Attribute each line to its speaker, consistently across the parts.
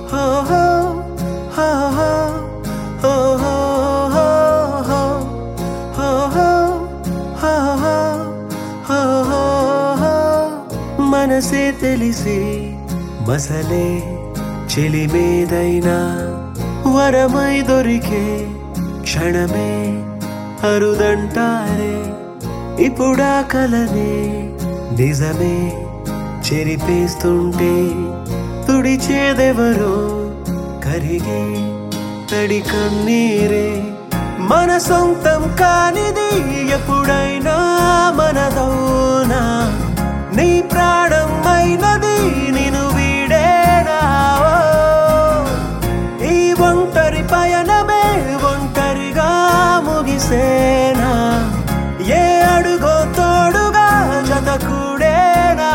Speaker 1: హో హో హో హో హో హో హో హో హో హో హో హో మనసే తెలిసి మసలే చెలిమేదైనా వరమై దొరికే క్షణమే అరుదంటారే ఇప్పుడా కలనే నిజమే చెరిపేస్తుంటే తుడిచేదెవరో కరిగే తడి కన్నీరే మన సొంతం కానిది ఎప్పుడైనా మనదౌనా నీ ప్రాణం అయినది నేను వీడేనా ఈ ఒంటరి పయనమే ఒంటరిగా ముగిసేనా ఏ అడుగో తోడుగా జత కూడేనా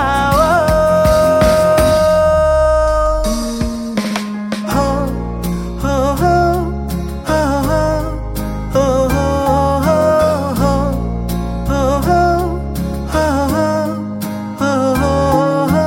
Speaker 1: హో హో హో హో హో హో హో హో హో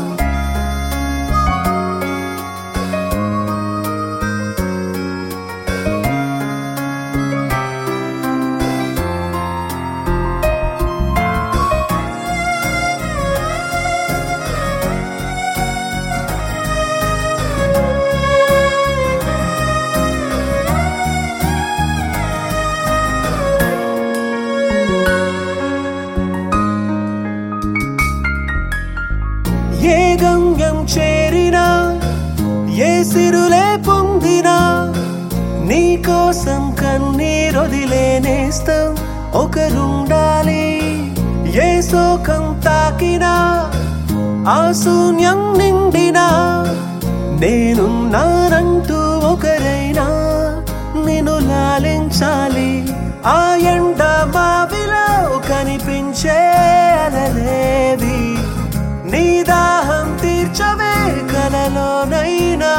Speaker 1: ఏ గమ్యం చేరినా ఏ సిరులే పొందినా నీ కోసం కన్నీరొదిలేనేస్తాం ఒకరుండాలి ఏ శోకం తాకినా ఆ శూన్యం నిండినా నేనున్నానంటూ ఒకరైనా నిన్ను లాలించాలి ఆ ఎండ మావిలో కనిపించే అలలేవి నీ దాహం తీర్చవే కలలోనైనా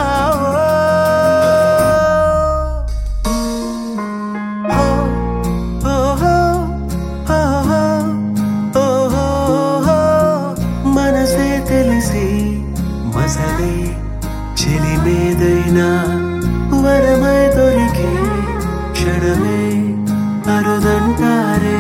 Speaker 1: ఓ, ఓ, ఓ, ఓ, ఓ, ఓ, ఓ, మనసే తెలిసి మసలే చెలిమేదైనా వరమై దొరికే క్షణమే అరుదంటారే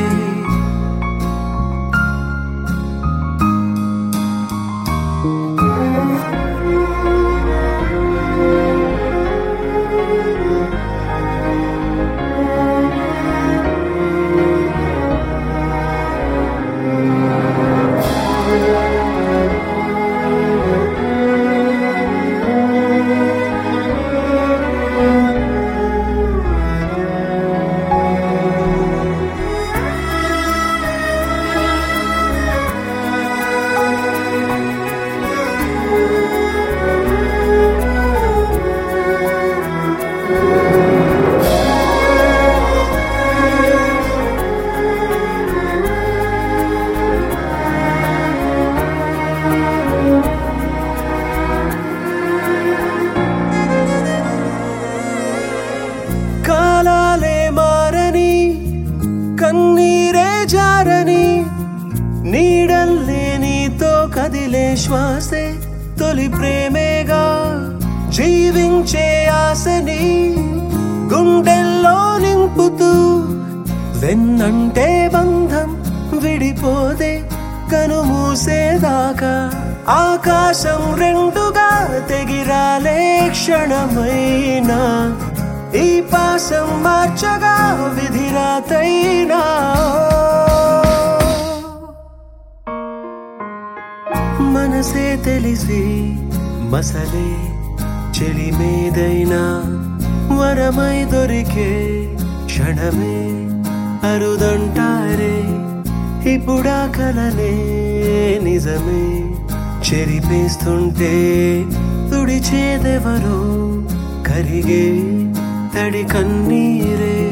Speaker 1: కాలాలే మారని కన్నీరే జారని నీడల్లే నీతో కదిలే శ్వాసే తొలి ప్రేమేగా జీవించే ఆశని గుండెల్లో నింపుతూ వెన్నంటే బంధం విడిపోదే కనుమూసేదాకా ఆకాశం రెండుగా తెగిరాలే క్షణమైనా ఈ పాసం మార్చగా విధిరాతైనా మనసే తెలిసి మసలే చెలిమేదైనా వరమై దొరికే క్షణమే అరుదంటారే ఇప్పుడా కలనే నిజమే చెరిపేస్తుంటే తుడిచేదెవరో కరిగే తడి కన్నీరే